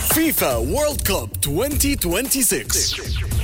فيفا وورلد كوب 2026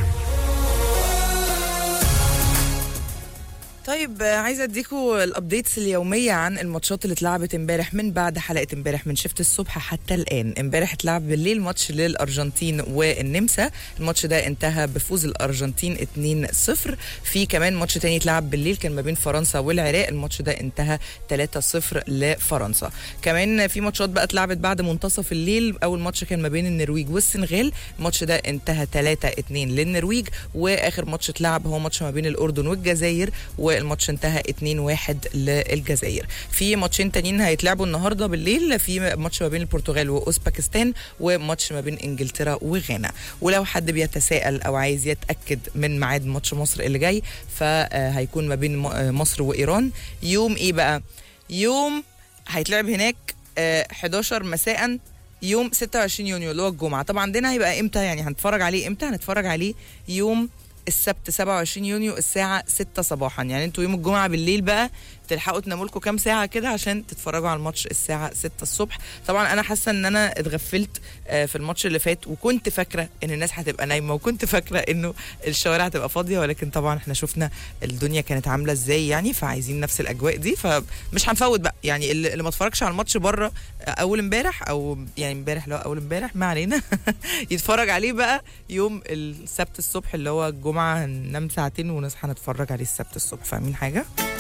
طيب آه، عايزه اديكوا الابديتس اليوميه عن الماتشات اللي اتلعبت امبارح من بعد حلقه امبارح من شفت الصبح حتى الان امبارح اتلعب بالليل ماتش للارجنتين والنمسا الماتش ده انتهى بفوز الارجنتين 2-0 في كمان ماتش تاني اتلعب بالليل كان ما بين فرنسا والعراق الماتش ده انتهى 3-0 لفرنسا كمان في ماتشات بقى اتلعبت بعد منتصف الليل اول ماتش كان ما بين النرويج والسنغال الماتش ده انتهى 3-2 للنرويج واخر ماتش اتلعب هو ماتش ما بين الاردن والجزائر والماتش انتهى 2-1 للجزائر في ماتشين تانيين هيتلعبوا النهارده بالليل في ماتش ما بين البرتغال واوزباكستان وماتش ما بين انجلترا وغانا ولو حد بيتساءل او عايز يتاكد من ميعاد ماتش مصر اللي جاي فهيكون ما بين م- مصر وايران يوم ايه بقى يوم هيتلعب هناك آه، 11 مساء يوم 26 يونيو اللي هو الجمعه طبعا عندنا هيبقى امتى يعني هنتفرج عليه امتى هنتفرج عليه يوم السبت 27 يونيو الساعة 6 صباحا يعني انتوا يوم الجمعة بالليل بقى تلحقوا تناموا لكم كام ساعة كده عشان تتفرجوا على الماتش الساعة 6 الصبح طبعا انا حاسة ان انا اتغفلت آه، في الماتش اللي فات وكنت فاكرة ان الناس هتبقى نايمة وكنت فاكرة انه الشوارع هتبقى فاضية ولكن طبعا احنا شفنا الدنيا كانت عاملة ازاي يعني فعايزين نفس الاجواء دي فمش هنفوت بقى يعني اللي اللي ما اتفرجش على الماتش بره اول امبارح او يعني امبارح لو اول امبارح ما علينا يتفرج عليه بقى يوم السبت الصبح اللي هو الجمعه هننام ساعتين ونصحى نتفرج عليه السبت الصبح فاهمين حاجه